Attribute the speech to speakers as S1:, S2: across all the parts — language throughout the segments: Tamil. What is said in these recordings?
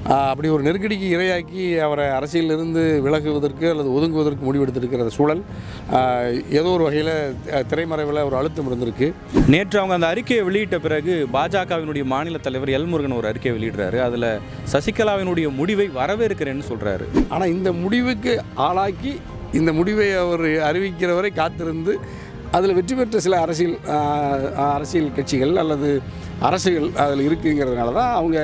S1: ஆஹ் அப்படி ஒரு நெருக்கடிக்கு இரையாக்கி அவரை அரசியலிருந்து விலகுவதற்கு அல்லது ஒதுங்குவதற்கு முடிவெடுத்திருக்கிற சூழல் ஆஹ் ஏதோ ஒரு வகையில் திரைமறைவில் ஒரு அழுத்தம் இருந்திருக்கு
S2: நேற்று அவங்க அந்த அறிக்கையை வெளியிட்ட பிறகு பாஜகவினுடைய மாநில தலைவர் எல் முருகன் ஒரு அறிக்கையை வெளியிடுறாரு அதில் சசிகலாவினுடைய முடிவை வரவேற்கிறேன்னு சொல்கிறாரு
S1: ஆனால் இந்த முடிவுக்கு ஆளாக்கி இந்த முடிவை அவர் அறிவிக்கிற வரை காத்திருந்து அதில் வெற்றி பெற்ற சில அரசியல் ஆஹ், அரசியல் கட்சிகள் அல்லது அரசுகள் அதில் இருக்குங்கிறதுனால தான் அவங்க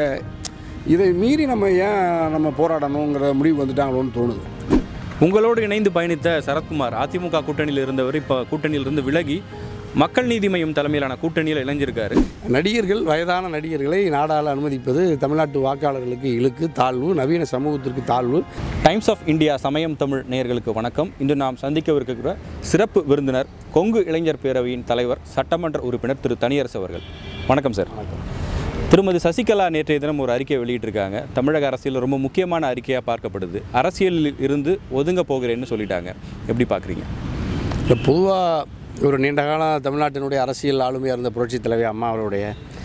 S1: இதை மீறி நம்ம ஏன் நம்ம போராடணுங்கிற முடிவு வந்துட்டாங்களோன்னு தோணுது
S2: உங்களோடு இணைந்து பயணித்த சரத்குமார் அதிமுக கூட்டணியில் இருந்தவர் இப்போ கூட்டணியிலிருந்து விலகி மக்கள் நீதி மய்யம் தலைமையிலான கூட்டணியில் இணைஞ்சிருக்காரு
S1: நடிகர்கள் வயதான நடிகர்களை நாடால் அனுமதிப்பது தமிழ்நாட்டு வாக்காளர்களுக்கு இழுக்கு தாழ்வு நவீன சமூகத்திற்கு தாழ்வு
S2: டைம்ஸ் ஆஃப் இந்தியா சமயம் தமிழ் நேயர்களுக்கு வணக்கம் இன்று நாம் சந்திக்கவிருக்கிற சிறப்பு விருந்தினர் கொங்கு இளைஞர் பேரவையின் தலைவர் சட்டமன்ற உறுப்பினர் திரு தனியரசு அவர்கள் வணக்கம் சார் திருமதி சசிகலா நேற்றைய தினம் ஒரு அறிக்கையை வெளியிட்டிருக்காங்க தமிழக அரசியல் ரொம்ப முக்கியமான அறிக்கையாக பார்க்கப்படுது அரசியலில் இருந்து ஒதுங்க போகிறேன்னு சொல்லிட்டாங்க எப்படி பார்க்குறீங்க
S1: இந்த பொதுவாக ஒரு நீண்ட காலம் தமிழ்நாட்டினுடைய அரசியல் ஆளுமையாக இருந்த புரட்சித் தலைவி அம்மா அவருடைய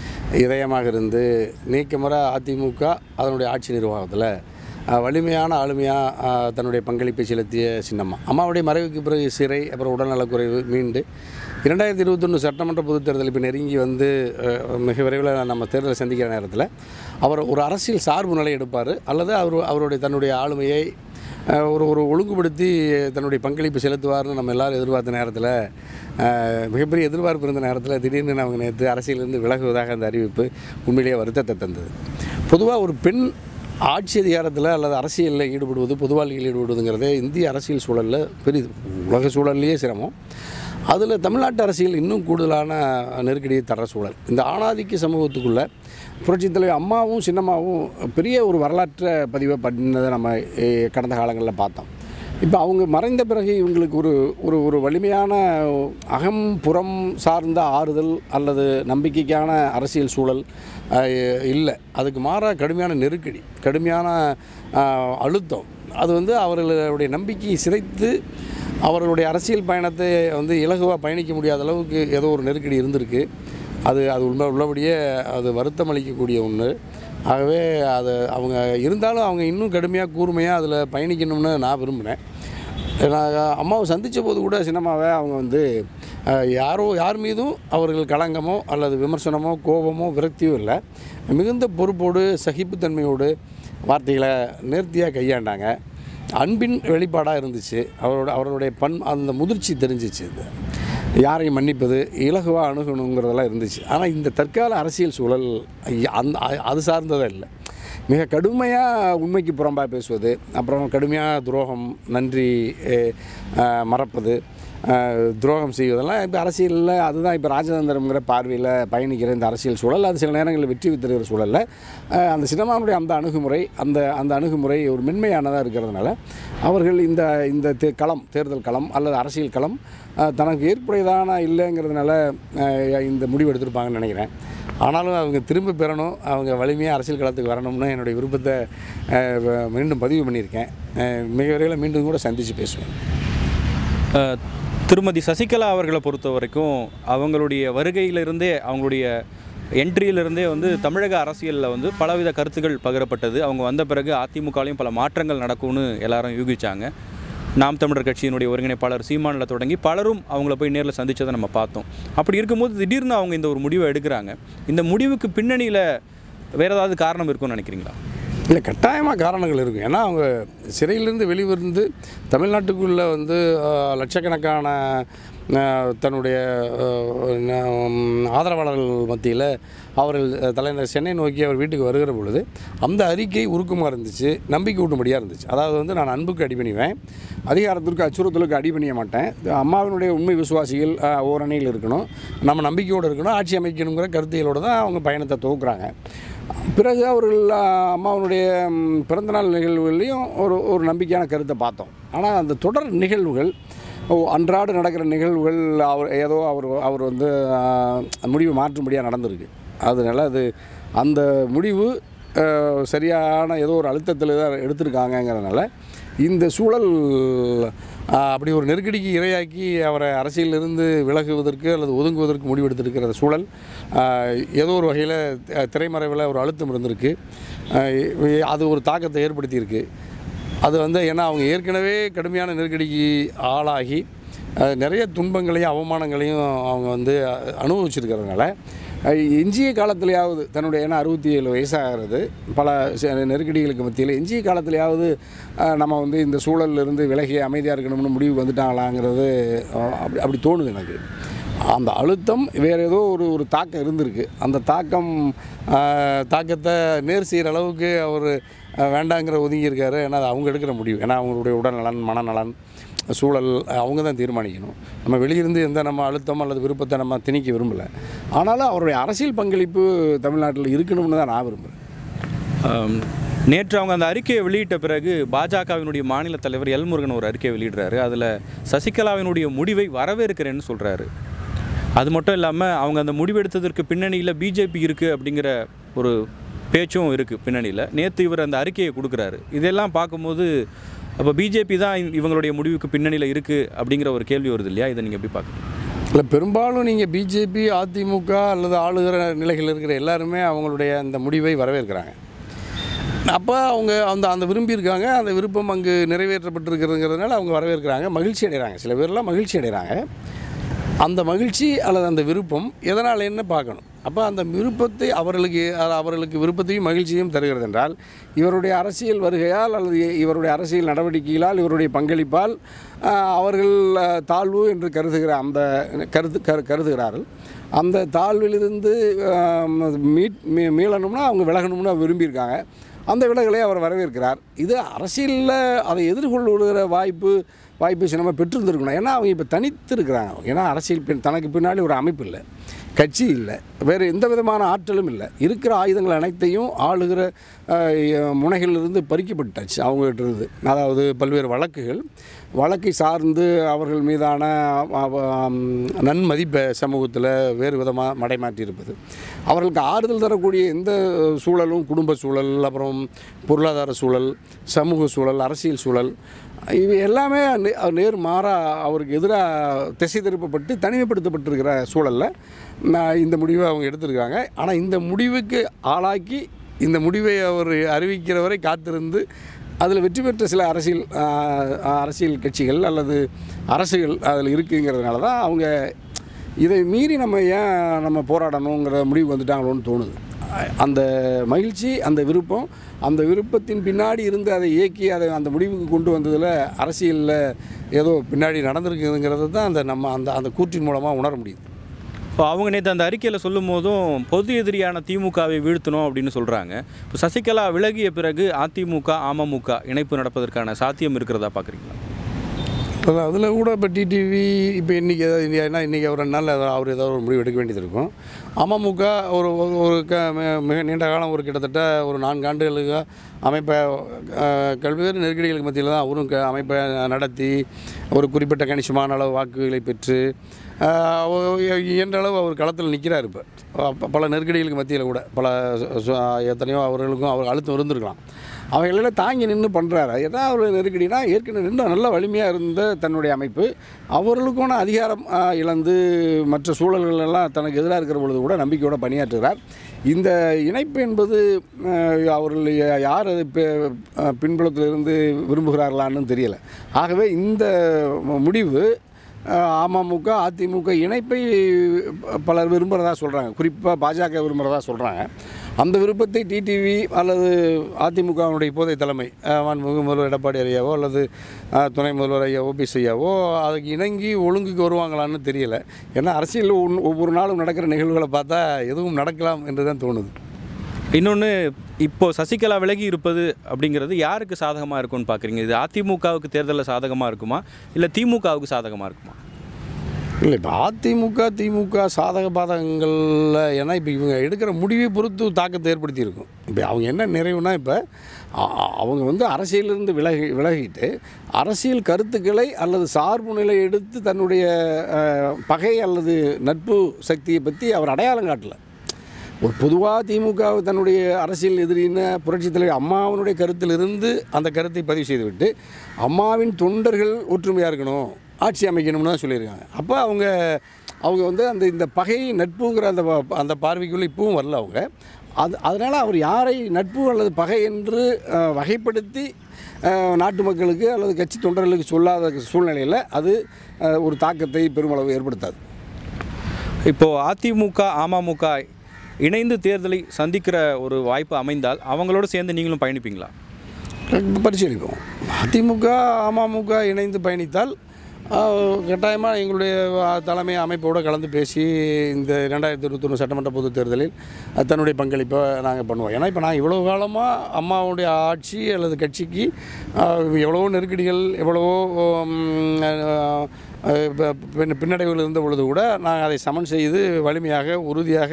S1: இதயமாக இருந்து நீக்கமுறை அதிமுக அதனுடைய ஆட்சி நிர்வாகத்தில் அஹ், வலிமையான ஆளுமையாக தன்னுடைய பங்களிப்பை செலுத்திய சின்னம்மா அம்மாவுடைய மறைவுக்கு பிறகு சிறை அப்புறம் உடல்நலக்குறைவு மீண்டு இரண்டாயிரத்தி இருபத்தொன்று சட்டமன்ற பொதுத் தேர்தல் இப்போ நெருங்கி வந்து அஹ், மிக விரைவில் நம்ம தேர்தலை சந்திக்கிற நேரத்தில் அவர் ஒரு அரசியல் சார்பு நிலை எடுப்பார் அல்லது அவர் அவருடைய தன்னுடைய ஆளுமையை அஹ் ஒரு ஒரு ஒழுங்குபடுத்தி தன்னுடைய பங்களிப்பு செலுத்துவார்னு நம்ம எல்லாரும் எதிர்பார்த்த நேரத்தில் அஹ், மிகப்பெரிய எதிர்பார்ப்பு இருந்த நேரத்தில் திடீர்னு அவங்க நேற்று அரசியலிருந்து விலகுவதாக அந்த அறிவிப்பு உண்மையிலேயே வருத்தத்தை தந்தது பொதுவாக ஒரு பெண் ஆட்சி அதிகாரத்தில் அல்லது அரசியலில் ஈடுபடுவது பொது வாழ்க்கையில் ஈடுபடுவதுங்கிறதே இந்திய அரசியல் சூழலில் பெரிது உலக சூழல்லையே சிரமம் அதில் தமிழ்நாட்டு அரசியல் இன்னும் கூடுதலான நெருக்கடியை தர சூழல் இந்த ஆணாதிக்க சமூகத்துக்குள்ளே புரட்சித் தலைவர் அம்மாவும் சின்னம்மாவும் பெரிய ஒரு வரலாற்றை பதிவை பண்ணதை நம்ம eh, கடந்த காலங்களில் பார்த்தோம் இப்போ அவங்க மறைந்த பிறகு இவங்களுக்கு ஒரு ஒரு ஒரு வலிமையான அகம் புறம் சார்ந்த ஆறுதல் அல்லது நம்பிக்கைக்கான அரசியல் சூழல் இல்லை அதுக்கு மாறாக கடுமையான நெருக்கடி கடுமையான ஆஹ், அழுத்தம் அது வந்து அவர்களுடைய நம்பிக்கையை சிதைத்து அவர்களுடைய அரசியல் பயணத்தை வந்து இலகுவாக பயணிக்க முடியாத அளவுக்கு ஏதோ ஒரு நெருக்கடி இருந்திருக்கு அது அது உண்மை உள்ளபடியே அது வருத்தம் அளிக்கக்கூடிய ஒன்று ஆகவே அது அவங்க இருந்தாலும் அவங்க இன்னும் கடுமையாக கூர்மையாக அதில் பயணிக்கணும்னு நான் விரும்பினேன் நான் அம்மாவை சந்தித்த போது கூட சின்னம்மாவை அவங்க வந்து அஹ், யாரோ யார் மீதும் அவர்கள் களங்கமோ அல்லது விமர்சனமோ கோபமோ விரக்தியோ இல்லை மிகுந்த பொறுப்போடு சகிப்புத்தன்மையோடு வார்த்தைகளை நேர்த்தியாக கையாண்டாங்க அன்பின் வெளிப்பாடாக இருந்துச்சு அவரோட அவர்களுடைய பண் அந்த முதிர்ச்சி தெரிஞ்சிச்சு இது யாரையும் மன்னிப்பது இலகுவாக அணுகணுங்கிறதெல்லாம் இருந்துச்சு ஆனால் இந்த தற்கால அரசியல் சூழல் ஐய- அந்த அ- அது சார்ந்ததே இல்லை மிக கடுமையாக உண்மைக்கு புறம்பாக பேசுவது அப்புறம் கடுமையாக துரோகம் நன்றி eh, அஹ், மறப்பது அஹ், துரோகம் செய்வதெல்லாம் இப்போ அரசியலில் அதுதான் இப்போ ராஜதந்திரம்ங்கிற பார்வையில் பயணிக்கிற இந்த அரசியல் சூழல் அது சில நேரங்களில் வெற்றி தருகிற சூழலில் அஹ், அந்த சினிமாவுடைய அந்த அணுகுமுறை அந்த அந்த அணுகுமுறை ஒரு மென்மையானதாக இருக்கிறதுனால அவர்கள் இந்த இந்த தே- களம் தேர்தல் களம் அல்லது அரசியல் களம் அஹ், தனக்கு ஏற்புடையதான இல்லைங்கிறதுனால அஹ், இந்த முடிவு எடுத்திருப்பாங்கன்னு நினைக்கிறேன் ஆனாலும் அவங்க திரும்ப பெறணும் அவங்க வலிமையாக அரசியல் களத்துக்கு வரணும்னு என்னுடைய விருப்பத்தை அஹ், வ- மீண்டும் பதிவு பண்ணியிருக்கேன் அஹ், மிக விரைவில் மீண்டும் கூட சந்தித்து பேசுவேன்
S2: அஹ், திருமதி சசிகலா அவர்களை பொறுத்த வரைக்கும் அவங்களுடைய வருகையிலிருந்தே அவங்களுடைய என்ட்ரியிலிருந்தே வந்து தமிழக அரசியலில் வந்து பலவித கருத்துக்கள் பகிரப்பட்டது அவங்க வந்த பிறகு அதிமுகலையும் பல மாற்றங்கள் நடக்கும்னு எல்லாரும் யூகிச்சாங்க நாம் தமிழர் கட்சியினுடைய ஒருங்கிணைப்பாளர் சீமானில் தொடங்கி பலரும் அவங்கள போய் நேரில் சந்திச்சதை நம்ம பார்த்தோம் அப்படி இருக்கும்போது திடீர்னு அவங்க இந்த ஒரு முடிவை எடுக்கிறாங்க இந்த முடிவுக்கு பின்னணியில் வேறு ஏதாவது காரணம் இருக்கும்னு நினைக்கிறீங்களா
S1: இல்லை கட்டாயமாக காரணங்கள் இருக்கும் ஏன்னா அவங்க சிறையிலிருந்து வெளிவந்து தமிழ்நாட்டுக்குள்ளே வந்து அஹ், லட்சக்கணக்கான அஹ், தன்னுடைய அஹ், ந- ஆதரவாளர்கள் மத்தியில் அவர்கள் தலைநகர் சென்னை நோக்கி அவர் வீட்டுக்கு வருகிற பொழுது அந்த அறிக்கை உருக்கமாக இருந்துச்சு நம்பிக்கை ஊட்டும்படியாக இருந்துச்சு அதாவது வந்து நான் அன்புக்கு அடிபணிவேன் அதிகாரத்திற்கு அச்சுறுத்தலுக்கு அடிபணிய மாட்டேன் அம்மாவினுடைய உண்மை விசுவாசிகள் அஹ், ஓரணியில் இருக்கணும் நம்ம நம்பிக்கையோடு இருக்கணும் ஆட்சி அமைக்கணுங்கிற கருத்துகளோடு தான் அவங்க பயணத்தை துவக்குறாங்க பிறகு அவர்கள் அஹ், அம்மாவனுடைய ம், பிறந்தநாள் நிகழ்வுகள்லையும் ஒரு ஒரு நம்பிக்கையான கருத்தை பார்த்தோம் ஆனால் அந்த தொடர் நிகழ்வுகள் ஓ, அன்றாட நடக்கிற நிகழ்வுகள் அவர் ஏதோ அவர் அவர் வந்து அஹ், முடிவு மாற்றும்படியாக நடந்திருக்கு அதனால் அது அந்த முடிவு அஹ், சரியான ஏதோ ஒரு அழுத்தத்தில் தான் எடுத்திருக்காங்கங்கிறதுனால இந்த சூழல் ஆ, அப்படி ஒரு நெருக்கடிக்கு இரையாக்கி அவரை அரசியலிருந்து விலகுவதற்கு அல்லது ஒதுங்குவதற்கு முடிவெடுத்திருக்கிற அந்த சூழல் ஆ, ஏதோ ஒரு வகையில் திரைமறைவில் ஒரு அழுத்தம் இருந்திருக்கு ஆ, அது ஒரு தாக்கத்தை ஏற்படுத்தியிருக்கு அது வந்து ஏன்னா அவங்க ஏற்கனவே கடுமையான நெருக்கடிக்கு ஆளாகி அஹ், நிறைய துன்பங்களையும் அவமானங்களையும் அவங்க வந்து அஹ், அனுபவிச்சிருக்கிறதுனால அஹ், எஞ்சிய காலத்திலேயாவது தன்னுடைய ஏன்னா அறுபத்தி ஏழு வயசாகிறது பல ச- நெருக்கடிகளுக்கு மத்தியில் எஞ்சிய காலத்திலேயாவது அஹ், நம்ம வந்து இந்த சூழல்ல இருந்து விலகி அமைதியாக இருக்கணும்னு முடிவுக்கு வந்துட்டாங்களாங்கிறது அஹ், அப்படி அப்படி தோணுது எனக்கு அந்த அழுத்தம் வேறு ஏதோ ஒரு ஒரு தாக்கம் இருந்திருக்கு அந்த தாக்கம் ஆஹ், தாக்கத்தை நேர் செய்கிற அளவுக்கு அவர் வேண்டாங்கிற ஒதுங்கி இருக்காரு ஏன்னா அது அவங்க எடுக்கிற முடிவு ஏன்னா அவங்களுடைய உடல்நலன் மனநலன் சூழல் அவங்க தான் தீர்மானிக்கணும் நம்ம வெளியிருந்து எந்த நம்ம அழுத்தம் அல்லது விருப்பத்தை நம்ம திணிக்க விரும்பலை ஆனாலும் அவருடைய அரசியல் பங்களிப்பு தமிழ்நாட்டில் இருக்கணும்னு தான் நான் விரும்புகிறேன்
S2: ஆம், நேற்று அவங்க அந்த அறிக்கையை வெளியிட்ட பிறகு பாஜகவினுடைய மாநில தலைவர் எல் முருகன் ஒரு அறிக்கையை வெளியிடுறாரு அதில் சசிகலாவினுடைய முடிவை வரவேற்கிறேன்னு சொல்கிறாரு அது மட்டும் இல்லாமல் அவங்க அந்த முடிவெடுத்ததற்கு பின்னணியில் பிஜேபி இருக்குது அப்படிங்கிற ஒரு பேச்சும் இருக்குது பின்னணியில் நேற்று இவர் அந்த அறிக்கையை கொடுக்குறாரு இதெல்லாம் பார்க்கும்போது அப்போ பிஜேபி தான் இ- இவங்களுடைய முடிவுக்கு பின்னணியில் இருக்குது அப்படிங்கிற ஒரு கேள்வி வருது இல்லையா இதை நீங்கள் எப்படி பார்க்குறீங்க
S1: இல்லை பெரும்பாலும் நீங்கள் பிஜேபி அதிமுக அல்லது ஆளுகிற நிலைகள் இருக்கிற எல்லாருமே அவங்களுடைய அந்த முடிவை வரவேற்கிறாங்க அப்போ அவங்க அந்த அந்த விரும்பியிருக்காங்க அந்த விருப்பம் அங்கு நிறைவேற்றப்பட்டிருக்கிறதுங்கிறதுனால அவங்க வரவேற்கிறாங்க மகிழ்ச்சி அடைகிறாங்க சில பேர்லாம் மகிழ்ச்சி அடைகிறாங்க அந்த மகிழ்ச்சி அல்லது அந்த விருப்பம் எதனால் என்ன பார்க்கணும் அப்போ அந்த விருப்பத்தை அவர்களுக்கு அது அவர்களுக்கு விருப்பத்தையும் மகிழ்ச்சியும் தருகிறது என்றால் இவருடைய அரசியல் வருகையால் அல்லது இவருடைய அரசியல் நடவடிக்கைகளால் இவருடைய பங்களிப்பால் ஆஹ், அவர்கள் ஆஹ், தாழ்வு என்று கருதுகிற அந்த கருத்து கரு கருதுகிறார்கள் அந்த தாழ்விலிருந்து ஆஹ், மீட் மீ மீளணும்னா அவங்க விலகணும்னு விரும்பியிருக்காங்க அந்த விலகலை அவர் வரவேற்கிறார் இது அரசியலில் அதை எதிர்கொள்ளுகிற வாய்ப்பு வாய்ப்பு சின்னமாக பெற்றிருந்திருக்கணும் ஏன்னா அவங்க இப்போ தனித்து இருக்கிறாங்க ஏன்னா அரசியல் பின் தனக்கு பின்னாடி ஒரு அமைப்பு இல்லை கட்சி இல்லை வேறு எந்த விதமான ஆற்றலும் இல்லை இருக்கிற ஆயுதங்கள் அனைத்தையும் ஆளுகிற அஹ், முனைகளிலிருந்து பறிக்கப்பட்டாச்சு அவங்ககிட்ட இருந்து அதாவது பல்வேறு வழக்குகள் வழக்கை சார்ந்து அவர்கள் மீதான அவ- ஆம், நன்மதிப்பை சமூகத்தில் வேறு விதமாக மடைமாற்றி இருப்பது அவர்களுக்கு ஆறுதல் தரக்கூடிய எந்த சூழலும் குடும்ப சூழல் அப்புறம் பொருளாதார சூழல் சமூக சூழல் அரசியல் சூழல் இவை எல்லாமே நே- நேர் மாறாக அவருக்கு எதிராக திசை திருப்பப்பட்டு தனிமைப்படுத்தப்பட்டிருக்கிற சூழலில் நான் இந்த முடிவை அவங்க எடுத்திருக்காங்க ஆனால் இந்த முடிவுக்கு ஆளாக்கி இந்த முடிவை அவர் அறிவிக்கிற வரை காத்திருந்து அதில் வெற்றி பெற்ற சில அரசியல் ஆஹ், அரசியல் கட்சிகள் அல்லது அரசுகள் அதில் இருக்குங்கிறதுனால தான் அவங்க இதை மீறி நம்ம ஏன் நம்ம போராடணுங்கிற முடிவு வந்துட்டாங்களோன்னு தோணுது அந்த மகிழ்ச்சி அந்த விருப்பம் அந்த விருப்பத்தின் பின்னாடி இருந்து அதை இயக்கி அதை அந்த முடிவுக்கு கொண்டு வந்ததில் அரசியலில் ஏதோ பின்னாடி நடந்திருக்குதுங்கிறது தான் அந்த நம்ம அந்த அந்த கூற்றின் மூலமாக உணர முடியுது
S2: இப்போ அவங்க நேற்று அந்த அறிக்கையில் சொல்லும் போதும் பொது எதிரியான திமுகவை வீழ்த்தணும் அப்படின்னு சொல்கிறாங்க இப்போ சசிகலா விலகிய பிறகு அதிமுக அமமுக இணைப்பு நடப்பதற்கான சாத்தியம் இருக்கிறதா பார்க்குறீங்களா
S1: இப்போ அதில் கூட இப்போ டிடிவி இப்போ இன்றைக்கி ஏன்னா இன்றைக்கி ஒரு ரெண்டு நாளில் அவர் ஏதாவது ஒரு முடிவு எடுக்க வேண்டியது இருக்கும் அமமுக ஒரு ஒரு- ஒரு க மி- மிக நீண்ட காலம் ஒரு கிட்டத்தட்ட ஒரு நான்கு ஆண்டுகளுக்கு அமைப்பை அஹ், பல்வேறு நெருக்கடிகளுக்கு மத்தியில் தான் அவரும் க- அமைப்பை நடத்தி ஒரு குறிப்பிட்ட கணிசமான அளவு வாக்குகளை பெற்று அஹ், ஒ- இயன்ற அளவு அவர் களத்தில் நிற்கிறார் இப்போ அப்ப பல நெருக்கடிகளுக்கு மத்தியில் கூட பல சு- சு- எத்தனையோ அவர்களுக்கும் அவர் அழுத்தம் இருந்திருக்கலாம் அவைகளெல்லாம் தாங்கி நின்று பண்ணுறாரு ஏன்னா அவர் நெருக்கடினா ஏற்கனவே நின்று நல்ல வலிமையாக இருந்த தன்னுடைய அமைப்பு அவர்களுக்கான அதிகாரம் ஆ, இழந்து மற்ற சூழல்கள் எல்லாம் தனக்கு எதிராக இருக்கிற பொழுது கூட நம்பிக்கையோட பணியாற்றுகிறார் இந்த இணைப்பு என்பது ஆ, அவர்கள் யா- யார் அது பி- ஆ, பின்புலத்திலிருந்து விரும்புகிறார்களான்னு தெரியல ஆகவே இந்த முடிவு அஹ் அமமுக அதிமுக இணைப்பை பலர் விரும்புகிறதா சொல்கிறாங்க குறிப்பாக பாஜக விரும்புகிறதா சொல்கிறாங்க அந்த விருப்பத்தை டிடிவி அல்லது அதிமுகவினுடைய இப்போதைய தலைமை அஹ் மாண்புமிகு முதல்வர் எடப்பாடி ஐயாவோ அல்லது அஹ், துணை முதல்வர் ஐயா ஓபிஎஸ் ஐயாவோ அதுக்கு இணங்கி ஒழுங்குக்கு வருவாங்களான்னு தெரியல ஏன்னா அரசியலில் ஒன்- ஒவ்வொரு நாளும் நடக்கிற நிகழ்வுகளை பார்த்தா எதுவும் நடக்கலாம் என்று தான் தோணுது
S2: இன்னொன்று இப்போ சசிகலா விலகி இருப்பது அப்படிங்கிறது யாருக்கு சாதகமாக இருக்கும்னு பார்க்குறீங்க இது அதிமுகவுக்கு தேர்தலில் சாதகமாக இருக்குமா இல்லை திமுகவுக்கு சாதகமாக இருக்குமா
S1: இல்லை இப்போ அதிமுக திமுக சாதக பாதகங்களில் ஏன்னா இப்போ இவங்க எடுக்கிற முடிவை பொறுத்து தாக்கத்தை ஏற்படுத்தியிருக்கும் இப்போ அவங்க என்ன நிறைவுனா இப்போ அ- அ- அவங்க வந்து அரசியலிருந்து விலகி விலகிட்டு அரசியல் கருத்துக்களை அல்லது சார்பு நிலை எடுத்து தன்னுடைய அஹ், பகை அல்லது நட்பு சக்தியை பற்றி அவர் அடையாளம் காட்டல ஒரு பொதுவாக திமுக தன்னுடைய அரசியல் எதிரின்னு புரட்சித் தலைவர் அம்மாவினுடைய கருத்திலிருந்து அந்த கருத்தை பதிவு செய்துவிட்டு அம்மாவின் தொண்டர்கள் ஒற்றுமையாக இருக்கணும் ஆட்சி அமைக்கணும்னு தான் சொல்லியிருக்காங்க அப்போ அவங்க அவங்க வந்து அந்த இந்த பகை நட்புங்கிற அந்த ப- அந்த பார்வைக்குள்ளே இப்பவும் வரல அவங்க அது அதனால் அவர் யாரை நட்பு அல்லது பகை என்று அஹ், வகைப்படுத்தி அஹ், நாட்டு மக்களுக்கு அல்லது கட்சி தொண்டர்களுக்கு சொல்லாத சூழ்நிலையில் அது அஹ், ஒரு தாக்கத்தை பெருமளவு ஏற்படுத்தாது
S2: இப்போது அதிமுக அமமுக இணைந்து தேர்தலை சந்திக்கிற ஒரு வாய்ப்பு அமைந்தால் அவங்களோட சேர்ந்து நீங்களும் பயணிப்பீங்களா
S1: பரிசீலிப்போம் அதிமுக அமமுக இணைந்து பயணித்தால் கட்டாயமாக எங்களுடைய அஹ், தலைமை அமைப்போடு கலந்து பேசி இந்த ரெண்டாயிரத்தி இருபத்தொன்று சட்டமன்ற பொதுத் தேர்தலில் அஹ், தன்னுடைய பங்களிப்பை நாங்கள் பண்ணுவோம் ஏன்னா இப்போ நான் இவ்வளோ காலமாக அம்மாவுடைய ஆட்சி அல்லது கட்சிக்கு அஹ், எவ்வளவோ நெருக்கடிகள் எவ்வளவோ உம், அஹ், அஹ், ப- பின் பின்னடைவுகள் இருந்த பொழுது கூட நாங்கள் அதை சமன் செய்து வலிமையாக உறுதியாக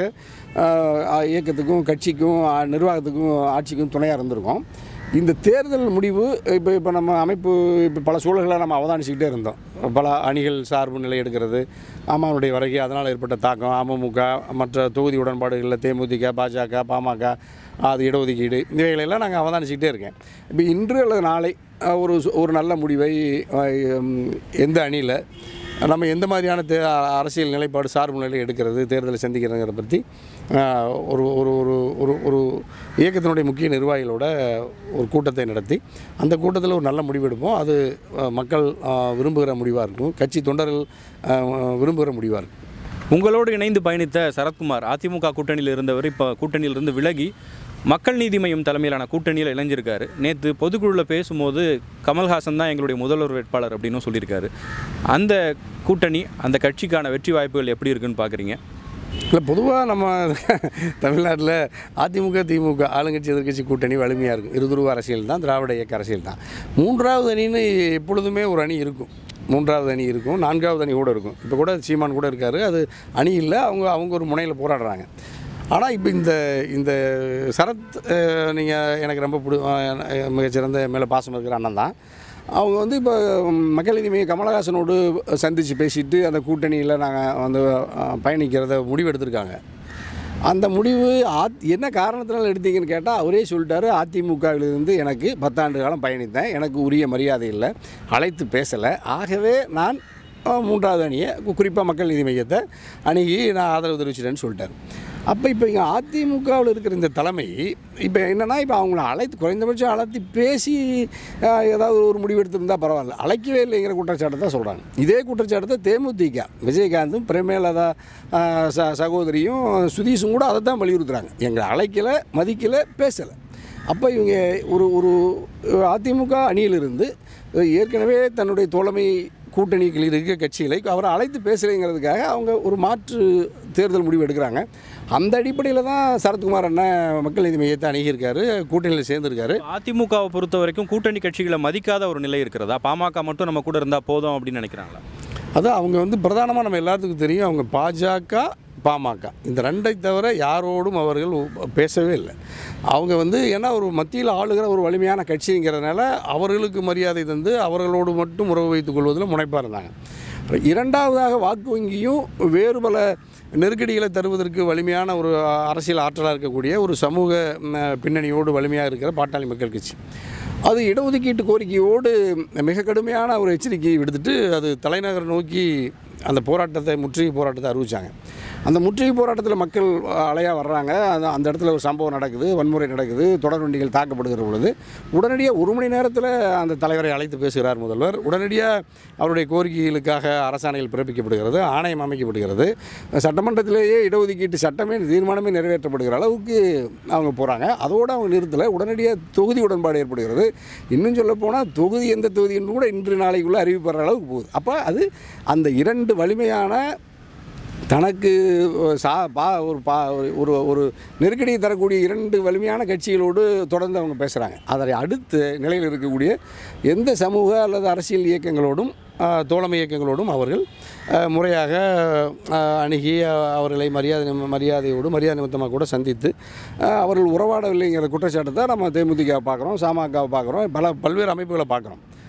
S1: அஹ், இயக்கத்துக்கும் கட்சிக்கும் அஹ், நிர்வாகத்துக்கும் ஆட்சிக்கும் துணையாக இருந்திருக்கோம் இந்த தேர்தல் முடிவு இப்போ இப்போ நம்ம அமைப்பு இப்போ பல சூழல்களை நம்ம அவதானிச்சுக்கிட்டே இருந்தோம் பல அணிகள் சார்பு நிலை எடுக்கிறது அம்மாவுடைய வருகை அதனால் ஏற்பட்ட தாக்கம் அமமுக மற்ற தொகுதி உடன்பாடுகளில் தேமுதிக பாஜக பாமக அது இடஒதுக்கீடு இவைகளெல்லாம் நாங்கள் அவதானிச்சுக்கிட்டே இருக்கேன் இப்போ இன்று அல்லது நாளை அஹ், ஒரு சு- ஒரு நல்ல முடிவை அஹ், உம், எந்த அணியில் நம்ம எந்த மாதிரியான தே அரசியல் நிலைப்பாடு சார்பு நிலை எடுக்கிறது தேர்தலை சந்திக்கிறதுங்கிறத பற்றி ஆஹ், ஒரு ஒரு ஒரு ஒரு ஒரு இயக்கத்தினுடைய முக்கிய நிர்வாகிகளோட ஒரு கூட்டத்தை நடத்தி அந்த கூட்டத்தில் ஒரு நல்ல முடிவு எடுப்போம் அது ஆஹ், மக்கள் ஆஹ், விரும்புகிற முடிவாக இருக்கும் கட்சி தொண்டர்கள் ஆஹ், விரும்புகிற முடிவாக இருக்கும்
S2: உங்களோடு இணைந்து பயணித்த சரத்குமார் அதிமுக கூட்டணியில் இருந்தவர் இப்போ கூட்டணியிலிருந்து விலகி மக்கள் நீதி மய்யம் தலைமையிலான கூட்டணியில் இணைஞ்சிருக்காரு நேற்று பொதுக்குழுவில் பேசும்போது கமல்ஹாசன் தான் எங்களுடைய முதல்வர் வேட்பாளர் அப்படின்னு சொல்லியிருக்காரு அந்த கூட்டணி அந்த கட்சிக்கான வெற்றி வாய்ப்புகள் எப்படி இருக்குன்னு பார்க்குறீங்க
S1: இல்லை பொதுவாக நம்ம தமிழ்நாட்டில் அதிமுக திமுக ஆளுங்கட்சி எதிர்க்கட்சி கூட்டணி வலிமையாக இருக்கும் இருதுருவ அரசியல் தான் திராவிட இயக்க அரசியல் தான் மூன்றாவது அணின்னு எப்பொழுதுமே ஒரு அணி இருக்கும் மூன்றாவது அணி இருக்கும் நான்காவது அணி கூட இருக்கும் இப்போ கூட சீமான் கூட இருக்கார் அது அணி இல்லை அவங்க அவங்க ஒரு முனையில் போராடுறாங்க ஆனால் இப்போ இந்த இந்த சரத் நீங்கள் எனக்கு ரொம்ப பிடி அஹ், மிகச்சிறந்த மேலே பாசம் இருக்கிற அண்ணன் தான் அவங்க வந்து இப்போ மக்கள் நீதி மையம் கமலஹாசனோடு சந்தித்து பேசிட்டு அந்த கூட்டணியில் நாங்கள் வந்து அஹ், பயணிக்கிறத முடிவு எடுத்திருக்காங்க அந்த முடிவு ஆத் என்ன காரணத்தினால எடுத்தீங்கன்னு கேட்டால் அவரே சொல்லிட்டாரு அதிமுகவிலிருந்து எனக்கு பத்தாண்டு காலம் பயணித்தேன் எனக்கு உரிய மரியாதை இல்லை அழைத்து பேசலை ஆகவே நான் அஹ், மூன்றாவது அணியை குறிப்பாக மக்கள் நீதி மையத்தை அணுகி நான் ஆதரவு தெரிவிச்சிட்டேன்னு சொல்லிட்டார் அப்போ இப்போ இங்கே அதிமுகவில் இருக்கிற இந்த தலைமை இப்போ என்னென்னா இப்போ அவங்கள அழைத்து குறைந்தபட்சம் அழைத்து பேசி அஹ், ஏதாவது ஒரு முடிவு எடுத்திருந்தா பரவாயில்ல அழைக்கவே இல்லைங்கிற குற்றச்சாட்டை தான் சொல்கிறாங்க இதே குற்றச்சாட்டை தேமுதிக விஜயகாந்தும் பிரேமலதா அஹ், ச சகோதரியும் சுதீஷும் கூட அதை தான் வலியுறுத்துறாங்க எங்களை அழைக்கலை மதிக்கலை பேசலை அப்போ இவங்க ஒரு ஒரு அதிமுக அணியிலிருந்து ஏற்கனவே தன்னுடைய தோழமை கூட்டணிகள் இருக்க கட்சிகளை அவரை அழைத்து பேசலைங்கிறதுக்காக அவங்க ஒரு மாற்று தேர்தல் முடிவு எடுக்கிறாங்க அந்த அடிப்படையில் தான் சரத்குமார் அண்ணன் மக்கள் நீதி மையத்தை அணுகியிருக்காரு கூட்டணியில் சேர்ந்திருக்காரு
S2: அதிமுகவை பொறுத்த வரைக்கும் கூட்டணி கட்சிகளை மதிக்காத ஒரு நிலை இருக்கிறதா பாமக மட்டும் நம்ம கூட இருந்தால் போதும் அப்படின்னு நினைக்கிறாங்களா
S1: அதான் அவங்க வந்து பிரதானமாக நம்ம எல்லாத்துக்கும் தெரியும் அவங்க பாஜக பாமக இந்த ரெண்டை தவிர யாரோடும் அவர்கள் உ- பேசவே இல்லை அவங்க வந்து ஏன்னா ஒரு மத்தியில் ஆளுகிற ஒரு வலிமையான கட்சிங்கிறதுனால அவர்களுக்கு மரியாதை தந்து அவர்களோடு மட்டும் உறவு வைத்துக் கொள்வதில் முனைப்பாக இருந்தாங்க இரண்டாவதாக வாக்கு வங்கியும் வேறு பல நெருக்கடிகளை தருவதற்கு வலிமையான ஒரு அரசியல் ஆற்றலாக இருக்கக்கூடிய ஒரு சமூக ம், பின்னணியோடு வலிமையாக இருக்கிற பாட்டாளி மக்கள் கட்சி அது இடஒதுக்கீட்டு கோரிக்கையோடு மிக கடுமையான ஒரு எச்சரிக்கையை விடுத்துட்டு அது தலைநகர் நோக்கி அந்த போராட்டத்தை முற்றுகை போராட்டத்தை அறிவிச்சாங்க அந்த முற்றுகை போராட்டத்தில் மக்கள் அலையாக வர்றாங்க அந்த அந்த இடத்துல ஒரு சம்பவம் நடக்குது வன்முறை நடக்குது தொடர் வண்டிகள் தாக்கப்படுகிற பொழுது உடனடியாக ஒரு மணி நேரத்தில் அந்த தலைவரை அழைத்து பேசுகிறார் முதல்வர் உடனடியாக அவருடைய கோரிக்கைகளுக்காக அரசாணைகள் பிறப்பிக்கப்படுகிறது ஆணையம் அமைக்கப்படுகிறது சட்டமன்றத்திலேயே இடஒதுக்கீட்டு சட்டமே தீர்மானமே நிறைவேற்றப்படுகிற அளவுக்கு அவங்க போகிறாங்க அதோடு அவங்க நிறுத்தலை உடனடியாக தொகுதி உடன்பாடு ஏற்படுகிறது இன்னும் சொல்ல போனால் தொகுதி எந்த தொகுதி என்று கூட இன்று நாளைக்குள்ளே அறிவிப்படுற அளவுக்கு போகுது அப்போ அது அந்த இரண்டு வலிமையான தனக்கு சா பா ஒரு பா ஒரு ஒரு நெருக்கடியை தரக்கூடிய இரண்டு வலிமையான கட்சிகளோடு தொடர்ந்து அவங்க பேசுகிறாங்க அதை அடுத்த நிலையில் இருக்கக்கூடிய எந்த சமூக அல்லது அரசியல் இயக்கங்களோடும் ஆஹ், தோழமை இயக்கங்களோடும் அவர்கள் ஆஹ், முறையாக ஆஹ், அணுகி ஆஹ், அவர்களை மரியாதை நிம- மரியாதையோடு மரியாதை நிமித்தமாக கூட சந்தித்து ஆஹ், அவர்கள் உறவாடவில்லைங்கிற குற்றச்சாட்டை தான் நம்ம தேமுதிக பார்க்குறோம் சாமகவை பார்க்குறோம் பல பல்வேறு அமைப்புகளை பார்க்குறோம்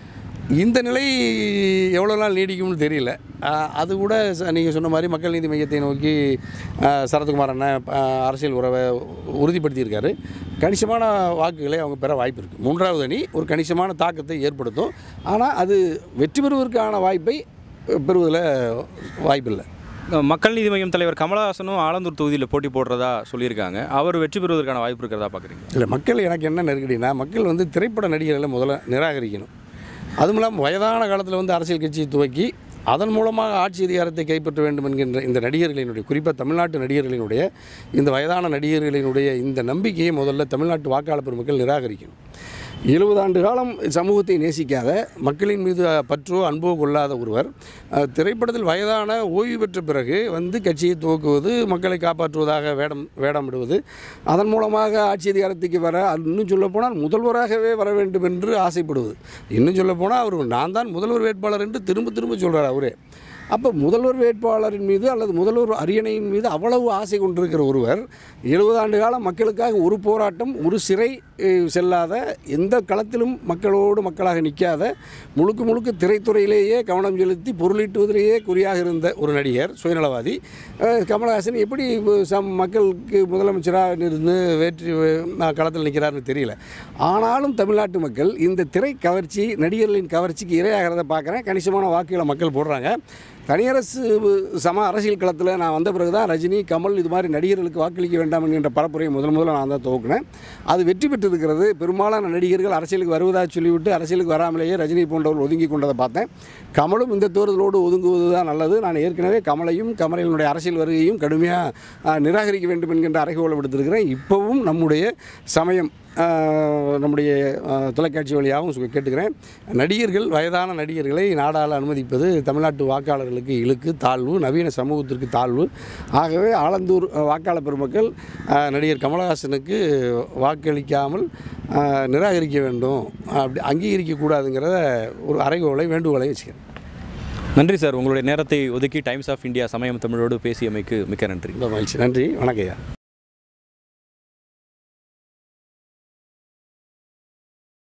S1: இந்த நிலை எவ்வளோ நாள் நீடிக்கும்னு தெரியல ஆஹ் அது கூட நீங்கள் சொன்ன மாதிரி மக்கள் நீதி மையத்தை நோக்கி ஆஹ் சரத்குமார் அண்ணன் ஆஹ் அரசியல் உறவை உறுதிப்படுத்தியிருக்காரு கணிசமான வாக்குகளை அவங்க பெற வாய்ப்பு இருக்குது மூன்றாவது அணி ஒரு கணிசமான தாக்கத்தை ஏற்படுத்தும் ஆனால் அது வெற்றி பெறுவதற்கான வாய்ப்பை பெறுவதில் வாய்ப்பில்லை
S2: மக்கள் நீதி மையம் தலைவர் கமலஹாசனும் ஆலந்தூர் தொகுதியில் போட்டி போடுறதா சொல்லியிருக்காங்க அவர் வெற்றி பெறுவதற்கான வாய்ப்பு இருக்கிறதா பார்க்குறீங்க
S1: இல்லை மக்கள் எனக்கு என்ன நெருக்கடினா மக்கள் வந்து திரைப்பட நடிகர்களை முதல்ல நிராகரிக்கணும் அதுவும் இல்லாமல் வயதான காலத்தில் வந்து அரசியல் கட்சியை துவக்கி அதன் மூலமாக ஆட்சி அதிகாரத்தை கைப்பற்ற வேண்டும் என்கின்ற இந்த நடிகர்களினுடைய குறிப்பாக தமிழ்நாட்டு நடிகர்களினுடைய இந்த வயதான நடிகர்களினுடைய இந்த நம்பிக்கையை முதல்ல தமிழ்நாட்டு வாக்காளர் பெருமக்கள் நிராகரிக்கணும் எழுபது ஆண்டு காலம் சமூகத்தை நேசிக்காத மக்களின் மீது பற்றோ அன்போ கொள்ளாத ஒருவர் அஹ், திரைப்படத்தில் வயதான ஓய்வு பெற்ற பிறகு வந்து கட்சியை துவக்குவது மக்களை காப்பாற்றுவதாக வேடம் வேடமிடுவது அதன் மூலமாக ஆட்சி அதிகாரத்துக்கு வர அது இன்னும் சொல்லப்போனால் முதல்வராகவே வர வேண்டும் என்று ஆசைப்படுவது இன்னும் சொல்லப்போனால் அவர் நான் தான் முதல்வர் வேட்பாளர் என்று திரும்ப திரும்ப சொல்கிறார் அவரே அப்போ முதல்வர் வேட்பாளரின் மீது அல்லது முதல்வர் அரியணையின் மீது அவ்வளவு ஆசை கொண்டிருக்கிற ஒருவர் எழுபது ஆண்டு காலம் மக்களுக்காக ஒரு போராட்டம் ஒரு சிறை அஹ், செல்லாத எந்த களத்திலும் மக்களோடு மக்களாக நிற்காத முழுக்க முழுக்க திரைத்துறையிலேயே கவனம் செலுத்தி பொருளீட்டுவதிலேயே குறியாக இருந்த ஒரு நடிகர் சுயநலவாதி அஹ், கமலஹாசன் எப்படி இப்போ சம் மக்களுக்கு முதலமைச்சராக இருந்து வேற்றி அஹ், களத்தில் நிற்கிறாருன்னு தெரியல ஆனாலும் தமிழ்நாட்டு மக்கள் இந்த திரை கவர்ச்சி நடிகர்களின் கவர்ச்சிக்கு இரையாகிறத பார்க்குறேன் கணிசமான வாக்குகளை மக்கள் போடுறாங்க தனியரசு சம அரசியல் களத்தில் நான் வந்த பிறகு தான் ரஜினி கமல் இது மாதிரி நடிகர்களுக்கு வாக்களிக்க வேண்டாம் என்கின்ற பரப்புரையை முதல் முதல்ல நான் தான் துவக்கினேன் அது வெற்றி பெற்றிருக்கிறது பெரும்பாலான நடிகர்கள் அரசியலுக்கு வருவதாக சொல்லிவிட்டு அரசியலுக்கு வராமலேயே ரஜினி போன்றவர் ஒதுங்கி கொண்டதை பார்த்தேன் கமலும் இந்த தேர்தலோடு ஒதுங்குவது தான் நல்லது நான் ஏற்கனவே கமலையும் கமலினுடைய அரசியல் வருகையும் கடுமையாக நிராகரிக்க வேண்டும் என்கின்ற அறைகோலை விடுத்திருக்கிறேன் இப்போவும் நம்முடைய சமயம் ஆஹ், நம்முடைய ஆஹ், தொலைக்காட்சி வழியாகவும் சு- கேட்டுக்கிறேன் நடிகர்கள் வயதான நடிகர்களை நாடால் அனுமதிப்பது தமிழ்நாட்டு வாக்காளர்களுக்கு இழுக்கு தாழ்வு நவீன சமூகத்திற்கு தாழ்வு ஆகவே ஆலந்தூர் ஆஹ், வாக்காளர் பெருமக்கள் ஆஹ், நடிகர் கமலஹாசனுக்கு வாக்களிக்காமல் ஆஹ், நிராகரிக்க வேண்டும் அப்படி அங்கீகரிக்கக்கூடாதுங்கிறத ஒரு அறைகோலை வேண்டுகோளை வச்சுக்கிறேன்
S2: நன்றி சார் உங்களுடைய நேரத்தை ஒதுக்கி டைம்ஸ் ஆஃப் இந்தியா சமயம் தமிழோடு பேசியமைக்கு மிக்க நன்றி
S1: ரொம்ப மகிழ்ச்சி நன்றி வணக்கம் ஐயா